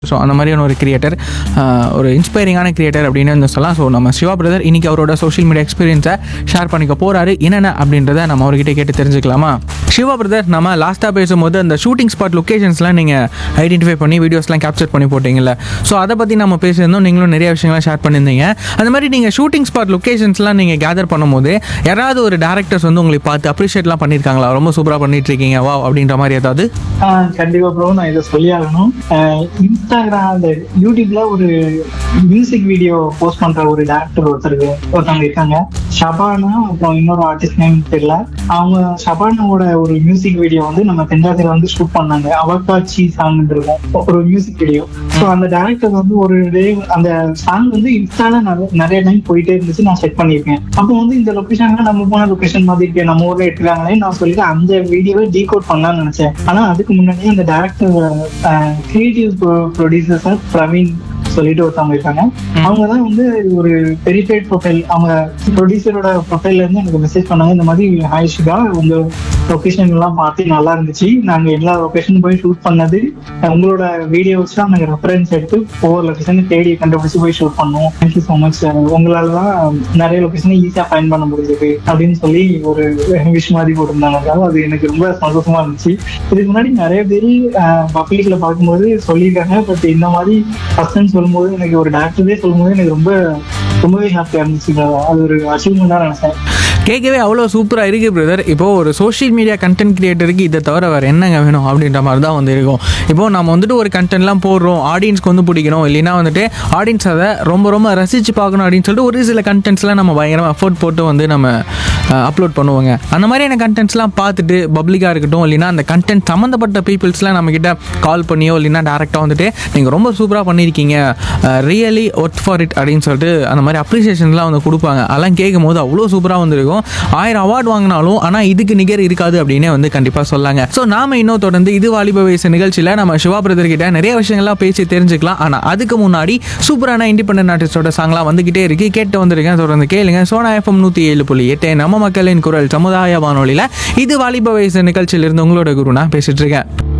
so அந்த மாதிரியான ஒரு கிரியேட்டர் ஒரு இன்ஸ்பைரிங்கான கிரியேட்டர் அப்படின்னு வந்து சொல்லலாம் ஸோ நம்ம சிவா பிரதர் இன்னைக்கு அவரோட சோஷியல் மீடியா எக்ஸ்பீரியன்ஸை ஷேர் பண்ணிக்க போறாரு என்னென்ன அப்படின்றத நம்ம அவர்கிட்ட கேட்டு தெரிஞ்சுக்கலாமா சிவா பிரதர் நம்ம லாஸ்ட்டாக பேசும்போது அந்த ஷூட்டிங் ஸ்பாட் லொக்கேஷன்ஸ்லாம் நீங்கள் ஐடென்டிஃபை பண்ணி வீடியோஸ்லாம் கேப்சர் பண்ணி போட்டிங்கல்ல ஸோ அதை பற்றி நம்ம பேசியிருந்தோம் நீங்களும் நிறைய விஷயங்கள்லாம் ஷேர் பண்ணியிருந்தீங்க அந்த மாதிரி நீங்கள் ஷூட்டிங் ஸ்பாட் லொக்கேஷன்ஸ்லாம் நீங்கள் கேதர் பண்ணும்போது யாராவது ஒரு டேரக்டர்ஸ் வந்து உங்களை பார்த்து அப்ரிஷியேட்லாம் பண்ணியிருக்காங்களா ரொம்ப சூப்பராக பண்ணிட்டு இருக்கீங்க வா அப்படின்ற மாதிரி ஏதாவது ஆஹ் கண்டிப்பா ப்ரோ நான் இதை சொல்லி ஆகணும் ஆஹ் இன்ஸ்டாகிராம் அந்த யூடியூப்ல ஒரு மியூசிக் வீடியோ போஸ்ட் பண்ற ஒரு டேரக்டர் ஒருத்தருக்கு ஒருத்தவங்க இருக்காங்க ஷபானா அப்புறம் இன்னொரு ஆர்டிஸ்ட் நேம் தெரியல அவங்க ஷபானாவோட ஒரு மியூசிக் வீடியோ வந்து நம்ம தென்காசியில வந்து ஷூட் பண்ணாங்க அவகாட்சி சாங் இருக்கும் ஒரு மியூசிக் வீடியோ ஸோ அந்த டேரக்டர் வந்து ஒரு டே அந்த சாங் வந்து இன்ஸ்டால நிறைய நிறைய டைம் போயிட்டே இருந்துச்சு நான் செக் பண்ணியிருக்கேன் அப்போ வந்து இந்த லொகேஷன்ல நம்ம போன லொகேஷன் மாதிரி இருக்கு நம்ம ஊர்ல எடுக்கிறாங்களே நான் சொல்லிட்டு அந்த வீடியோவை டீகோட் பண்ணலாம்னு நினைச்சேன் ஆனா அதுக்கு முன்னாடியே அந்த டேரக்டர் கிரியேட்டிவ் ப்ரொடியூசர் பிரவீன் சொல்லிட்டு ஒருத்தவங்க இருக்காங்க அவங்க தான் வந்து ஒரு வெரிஃபைட் ப்ரொஃபைல் அவங்க ப்ரொடியூசரோட ப்ரொஃபைல்ல இருந்து எனக்கு மெசேஜ் பண்ணாங்க இந்த மாதிரி ஹாய் ஷிகா உங்க லொகேஷன் எல்லாம் பார்த்து நல்லா இருந்துச்சு நாங்க எல்லா லொகேஷனும் போய் ஷூட் பண்ணது உங்களோட வீடியோஸ் தான் நாங்க ரெஃபரன்ஸ் எடுத்து ஒவ்வொரு லொகேஷன் தேடி கண்டுபிடிச்சு போய் ஷூட் பண்ணோம் தேங்க்யூ ஸோ மச் உங்களால தான் நிறைய லொகேஷன் ஈஸியா ஃபைன் பண்ண முடிஞ்சது அப்படின்னு சொல்லி ஒரு விஷ் மாதிரி போட்டிருந்தாங்க அது எனக்கு ரொம்ப சந்தோஷமா இருந்துச்சு இதுக்கு முன்னாடி நிறைய பேர் பப்ளிக்ல பார்க்கும்போது சொல்லியிருக்காங்க பட் இந்த மாதிரி ஃபர்ஸ்ட் டைம் சொல்லும்போது எனக்கு ஒரு டேரக்டரே சொல்லும்போது எனக்கு ரொம்ப ரொம்பவே ஹாப்பியா இருந்துச்சு அது ஒரு அச்சீவ்மெண்ட் தான் நினைச்சேன் கேட்கவே அவ்வளோ சூப்பராக இருக்குது பிரதர் இப்போ ஒரு சோஷியல் மீடியா கண்டென்ட் கிரியேட்டருக்கு இதை தவிர வேறு என்னங்க வேணும் அப்படின்ற மாதிரி தான் வந்து இருக்கும் இப்போ நம்ம வந்துட்டு ஒரு கண்டென்ட்லாம் போடுறோம் ஆடியன்ஸ்க்கு வந்து பிடிக்கணும் இல்லைன்னா வந்துட்டு ஆடியன்ஸ் அதை ரொம்ப ரொம்ப ரசித்து பார்க்கணும் அப்படின்னு சொல்லிட்டு ஒரு சில கண்டென்ட்ஸ்லாம் நம்ம பயங்கரமாக எஃபோர்ட் போட்டு வந்து நம்ம அப்லோட் பண்ணுவோங்க அந்த மாதிரியான கண்டென்ட்ஸ்லாம் பார்த்துட்டு பப்ளிக்காக இருக்கட்டும் இல்லைன்னா அந்த கண்டென்ட் சம்மந்தப்பட்ட பீப்புள்ஸ்லாம் நம்மக்கிட்ட கால் பண்ணியோ இல்லைன்னா டேரெக்டாக வந்துட்டு நீங்கள் ரொம்ப சூப்பராக பண்ணியிருக்கீங்க ரியலி ஒர்க் ஃபார் இட் அப்படின்னு சொல்லிட்டு அந்த மாதிரி அப்ரிசியேஷன்லாம் வந்து கொடுப்பாங்க அதெல்லாம் கேட்கும் போது அவ்வளோ சூப்பராக வந்துருக்கும் ஆயிரம் அவார்டு வாங்கினாலும் ஆனால் இதுக்கு நிகர் இருக்காது அப்படின்னே வந்து கண்டிப்பாக சொல்லாங்க ஸோ நாம இன்னும் தொடர்ந்து இது வாலிப வயசு நிகழ்ச்சியில் நம்ம சிவா பிரதர் கிட்ட நிறைய விஷயங்கள்லாம் பேசி தெரிஞ்சுக்கலாம் ஆனால் அதுக்கு முன்னாடி சூப்பரான இண்டிபெண்டன்ட் ஆர்டிஸ்டோட சாங்லாம் வந்துகிட்டே இருக்கு கேட்டு வந்திருக்கேன் தொடர்ந்து கேளுங்க சோனா எஃப்எம் நூற்றி ஏழு புள்ளி எட்டு நம்ம மக்களின் குரல் சமுதாய வானொலியில் இது வாலிப வயசு நிகழ்ச்சியிலிருந்து உங்களோட குரு நான் பேசிட்டு இருக்கேன்